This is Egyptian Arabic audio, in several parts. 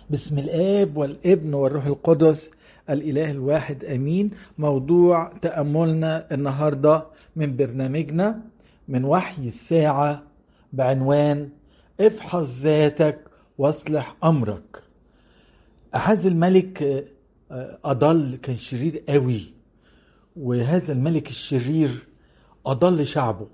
بسم الآب والابن والروح القدس الإله الواحد أمين موضوع تأملنا النهاردة من برنامجنا من وحي الساعة بعنوان افحص ذاتك واصلح أمرك أحاز الملك أضل كان شرير قوي وهذا الملك الشرير أضل شعبه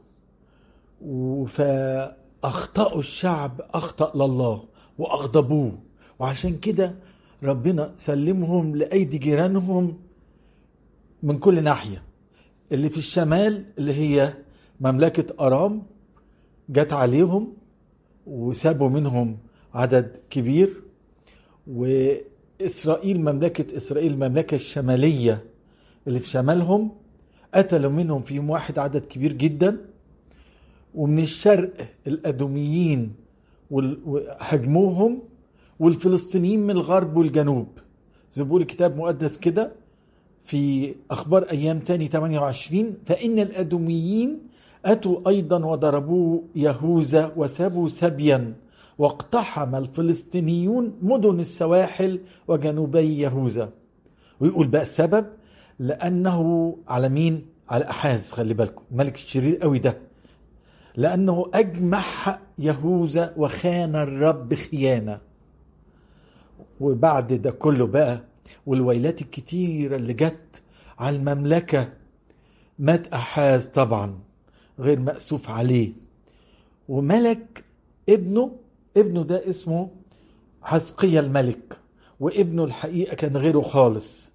فأخطأوا الشعب أخطأ لله وأغضبوه وعشان كده ربنا سلمهم لأيدي جيرانهم من كل ناحية اللي في الشمال اللي هي مملكة أرام جت عليهم وسابوا منهم عدد كبير وإسرائيل مملكة إسرائيل المملكة الشمالية اللي في شمالهم قتلوا منهم فيهم واحد عدد كبير جدا ومن الشرق الأدوميين هجموهم والفلسطينيين من الغرب والجنوب زي ما بيقول الكتاب المقدس كده في أخبار أيام تاني 28 فإن الأدوميين أتوا أيضا وضربوا يهوذا وسابوا سبيا واقتحم الفلسطينيون مدن السواحل وجنوبي يهوذا ويقول بقى السبب لأنه على مين؟ على أحاز خلي بالكم الملك الشرير قوي ده لأنه أجمح يهوذا وخان الرب خيانة وبعد ده كله بقى والويلات الكتيرة اللي جت على المملكة مات أحاز طبعا غير مأسوف عليه وملك ابنه ابنه ده اسمه حزقية الملك وابنه الحقيقة كان غيره خالص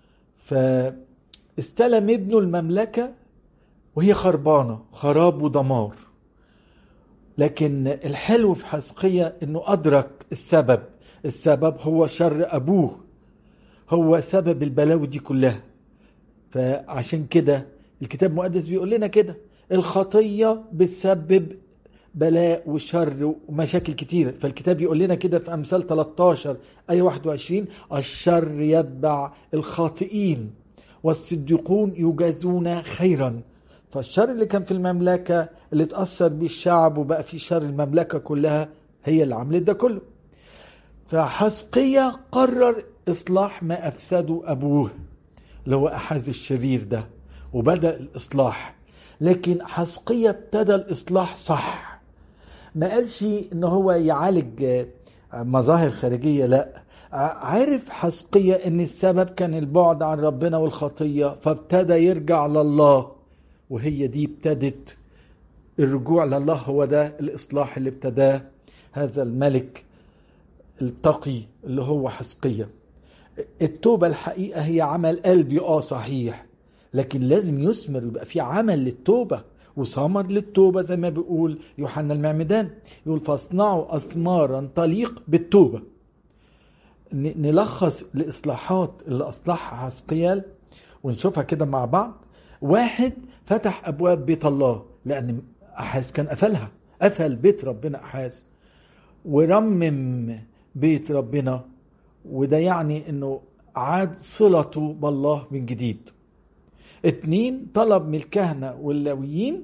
فاستلم ابنه المملكة وهي خربانة خراب ودمار لكن الحلو في حزقية انه ادرك السبب السبب هو شر ابوه هو سبب البلاوي دي كلها فعشان كده الكتاب المقدس بيقول لنا كده الخطية بتسبب بلاء وشر ومشاكل كتير فالكتاب يقول لنا كده في أمثال 13 أي 21 الشر يتبع الخاطئين والصديقون يجازون خيرا فالشر اللي كان في المملكة اللي اتأثر بيه الشعب وبقى في شر المملكة كلها هي اللي عملت ده كله فحسقية قرر إصلاح ما أفسده أبوه اللي هو أحاز الشرير ده وبدأ الإصلاح لكن حسقية ابتدى الإصلاح صح ما قالش إن هو يعالج مظاهر خارجية لا عارف حسقية إن السبب كان البعد عن ربنا والخطية فابتدى يرجع لله وهي دي ابتدت الرجوع لله هو ده الإصلاح اللي ابتداه هذا الملك التقي اللي هو حسقية التوبة الحقيقة هي عمل قلبي اه صحيح لكن لازم يثمر يبقى في عمل للتوبة وثمر للتوبة زي ما بيقول يوحنا المعمدان يقول فاصنعوا أثمارا تليق بالتوبة نلخص الإصلاحات اللي أصلحها حسقيال ونشوفها كده مع بعض واحد فتح أبواب بيت الله لأن أحاز كان قفلها قفل بيت ربنا أحاز ورمم بيت ربنا وده يعني انه عاد صلته بالله من جديد اتنين طلب من الكهنة واللاويين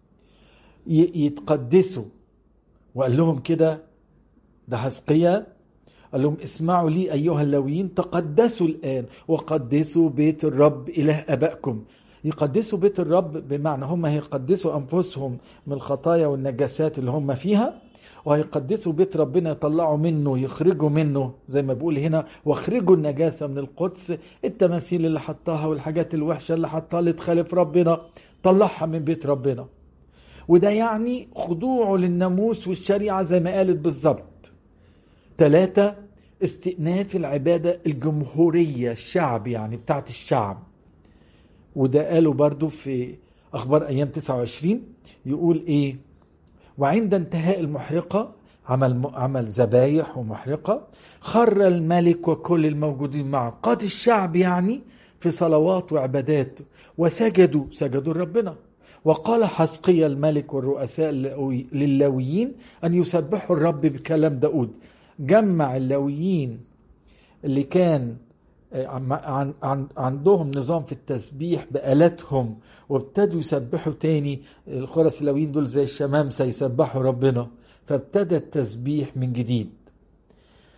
يتقدسوا وقال لهم كده ده حزقية قال لهم اسمعوا لي أيها اللاويين تقدسوا الآن وقدسوا بيت الرب إله أبائكم يقدسوا بيت الرب بمعنى هم هيقدسوا أنفسهم من الخطايا والنجاسات اللي هم فيها وهيقدسوا بيت ربنا يطلعوا منه يخرجوا منه زي ما بيقول هنا واخرجوا النجاسة من القدس التماثيل اللي حطها والحاجات الوحشة اللي حطها اللي تخالف ربنا طلعها من بيت ربنا وده يعني خضوعه للناموس والشريعة زي ما قالت بالظبط ثلاثة استئناف العبادة الجمهورية الشعب يعني بتاعت الشعب وده قالوا برضو في أخبار أيام 29 يقول إيه وعند انتهاء المحرقة عمل عمل ذبايح ومحرقة خر الملك وكل الموجودين معه قاد الشعب يعني في صلوات وعبادات وسجدوا سجدوا لربنا وقال حسقية الملك والرؤساء للاويين أن يسبحوا الرب بكلام داود جمع اللاويين اللي كان عن عن عندهم نظام في التسبيح بآلاتهم وابتدوا يسبحوا تاني الخرس اللاويين دول زي الشمامسة يسبحوا ربنا فابتدى التسبيح من جديد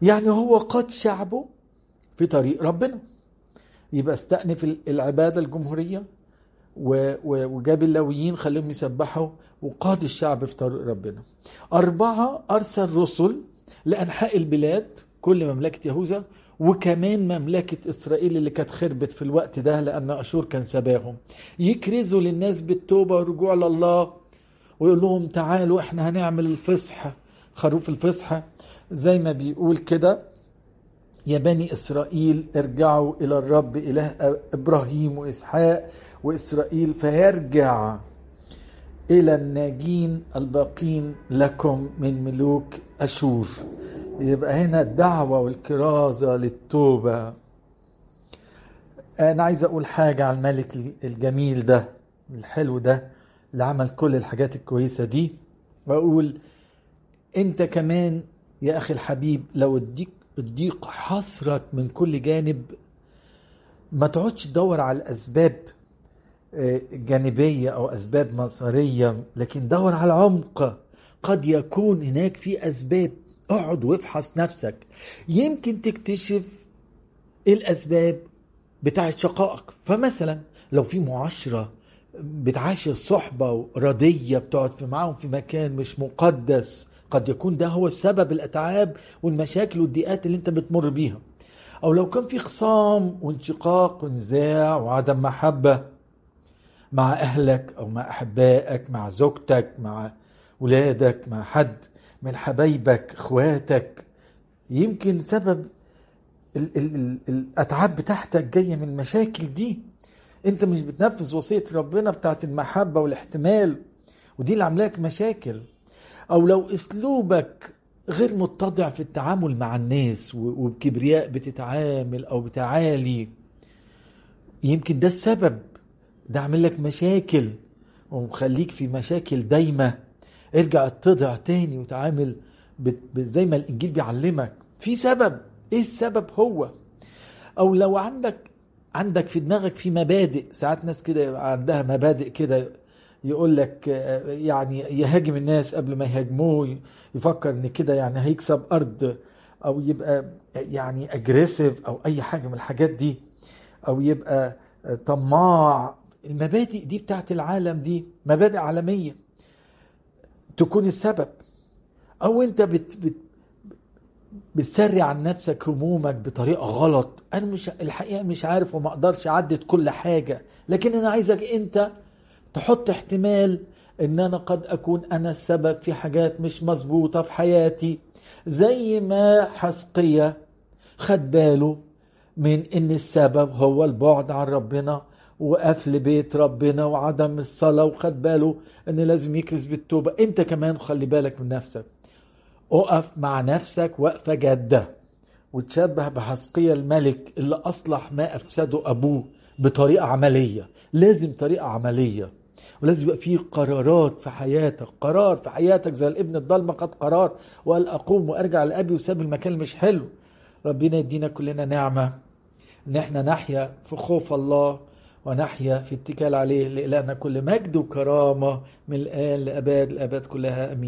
يعني هو قاد شعبه في طريق ربنا يبقى استأنف العبادة الجمهورية وجاب اللاويين خليهم يسبحوا وقاد الشعب في طريق ربنا أربعة أرسل رسل لأنحاء البلاد كل مملكة يهوذا وكمان مملكة إسرائيل اللي كانت خربت في الوقت ده لأن أشور كان سباهم يكرزوا للناس بالتوبة والرجوع لله ويقول لهم تعالوا احنا هنعمل الفصح خروف الفصح زي ما بيقول كده يا بني إسرائيل ارجعوا إلى الرب إله إبراهيم وإسحاق وإسرائيل فيرجع إلى الناجين الباقين لكم من ملوك أشور يبقى هنا الدعوة والكرازة للتوبة أنا عايز أقول حاجة على الملك الجميل ده الحلو ده اللي عمل كل الحاجات الكويسة دي وأقول أنت كمان يا أخي الحبيب لو الضيق الضيق حصرك من كل جانب ما تقعدش تدور على الأسباب جانبية أو أسباب مصيرية لكن دور على العمق قد يكون هناك في أسباب اقعد وافحص نفسك يمكن تكتشف الأسباب بتاع شقائك فمثلا لو في معاشرة بتعاشر صحبة ردية بتقعد في معاهم في مكان مش مقدس قد يكون ده هو السبب الأتعاب والمشاكل والضيقات اللي انت بتمر بيها أو لو كان في خصام وانشقاق ونزاع وعدم محبة مع أهلك أو مع أحبائك مع زوجتك مع ولادك مع حد من حبايبك اخواتك يمكن سبب ال ال ال الأتعاب بتاعتك جاية من المشاكل دي انت مش بتنفذ وصية ربنا بتاعت المحبة والاحتمال ودي اللي عاملاك مشاكل او لو اسلوبك غير متضع في التعامل مع الناس وبكبرياء بتتعامل او بتعالي يمكن ده السبب ده عامل لك مشاكل ومخليك في مشاكل دايمة ارجع اتضع تاني وتعامل زي ما الانجيل بيعلمك في سبب ايه السبب هو او لو عندك عندك في دماغك في مبادئ ساعات ناس كده عندها مبادئ كده يقول لك يعني يهاجم الناس قبل ما يهاجموه يفكر ان كده يعني هيكسب ارض او يبقى يعني اجريسيف او اي حاجه من الحاجات دي او يبقى طماع المبادئ دي بتاعت العالم دي مبادئ عالميه تكون السبب او انت بت بت بتسري عن نفسك همومك بطريقه غلط انا مش الحقيقه مش عارف وما اقدرش اعدد كل حاجه لكن انا عايزك انت تحط احتمال ان انا قد اكون انا السبب في حاجات مش مظبوطه في حياتي زي ما حسقية خد باله من ان السبب هو البعد عن ربنا وقفل بيت ربنا وعدم الصلاة وخد باله ان لازم يكرز بالتوبة انت كمان خلي بالك من نفسك اقف مع نفسك وقفة جادة وتشبه بحسقية الملك اللي اصلح ما افسده ابوه بطريقة عملية لازم طريقة عملية ولازم يبقى فيه قرارات في حياتك قرار في حياتك زي الابن الضلمة قد قرار وقال أقوم وأرجع لأبي وساب المكان مش حلو ربنا يدينا كلنا نعمة إن احنا نحيا في خوف الله ونحيا في اتكال عليه لإلهنا كل مجد وكرامة من الآن لأباد الأباد كلها أمين